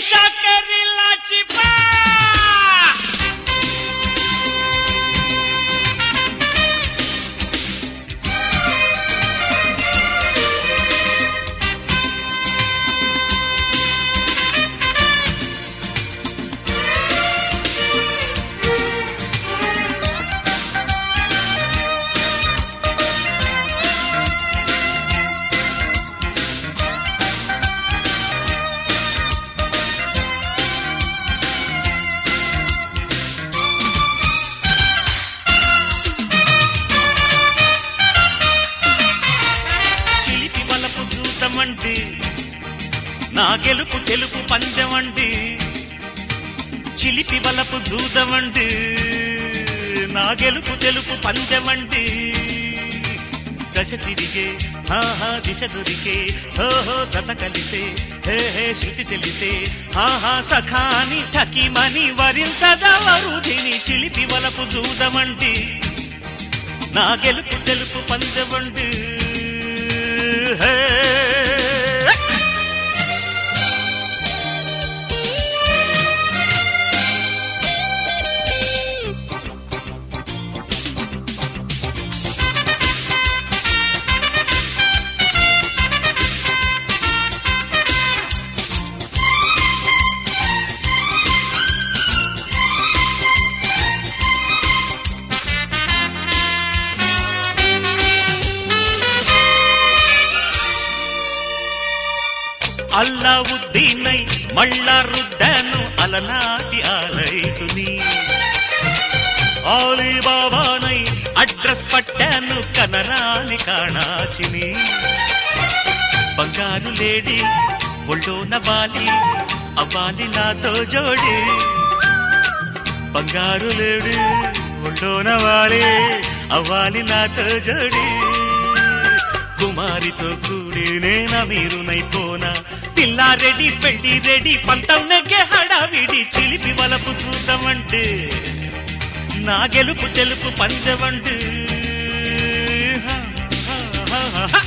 షాకరిల్లా చిపా చిలిపి వలపు చూద్దామండి నా గెలుపు తెలుపు పందెమండి చిలిపి వలపు చూద్దామండి నా గెలుపు తెలుపు పందెమండి దశ తిరిగే ఆహా దిశ దొరికే ఓహో కథ కలిసే హే హే శృతి తెలిసే ఆహా సఖాని ఠకిమని వరించదవరుధిని చిలిపి వలపు చూదమండి నా గెలుపు తెలుపు పందెమండి హే అల్లావుద్దీనై మళ్ళా రుద్దాను అలనాటి ఆలైతుని ఆలీబాబానై అడ్రస్ పట్టాను కనరాని కాణాచిని బంగారు లేడి ఒళ్ళోన వాలి అవ్వాలి నాతో జోడి బంగారు లేడి ఒళ్ళోన వాలి అవ్వాలి నాతో జోడి కుమారితో కూడి నేన మీరునైపోనా పిల్లా రెడీ పెళ్లి రెడీ పంతం నెగ్గే హడావిడి చిలిపి వలపు చూద్దామంటే నా గెలుపు తెలుపు పందెవండు హా, హా, హా, హా.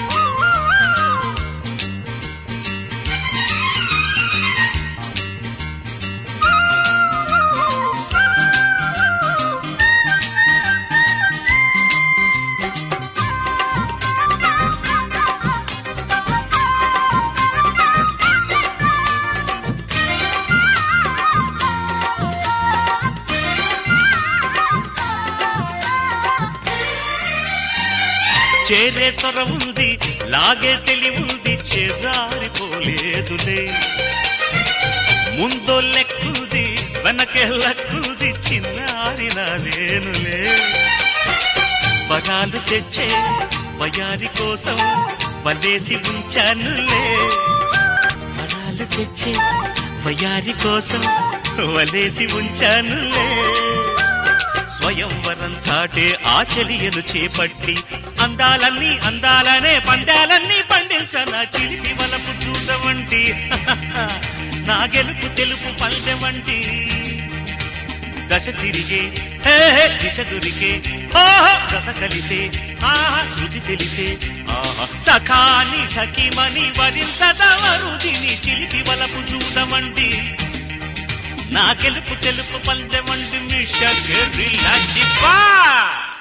చేరే త్వర ఉంది లాగే తెలివుంది చేజారిపోలేదులే ముందో లెక్కుది వెనకే లక్కుది చిన్నారిన నేనులే బగాలు తెచ్చే వయారి కోసం వలేసి ఉంచానులే బగాలు తెచ్చే వయారి కోసం వలేసి ఉంచానులే స్వయంవరం సాటే ఆచలియను చేపట్టి అందాలన్నీ అందాలనే పందాలన్నీ పండించన చిలిపి వలపు చూడవంటి నా గెలుపు తెలుపు పందెవంటి దశ తిరిగే హే హే, దిశ దొరికే ఓహో కథ కలిసే ఆహా శృతి తెలిసే ఆహా సఖాని ఠకిమని వరించదవరుదిని చిలిపి వలపు చూడమండి నా గెలుపు తెలుపు పందెమండి మిష గెరిలా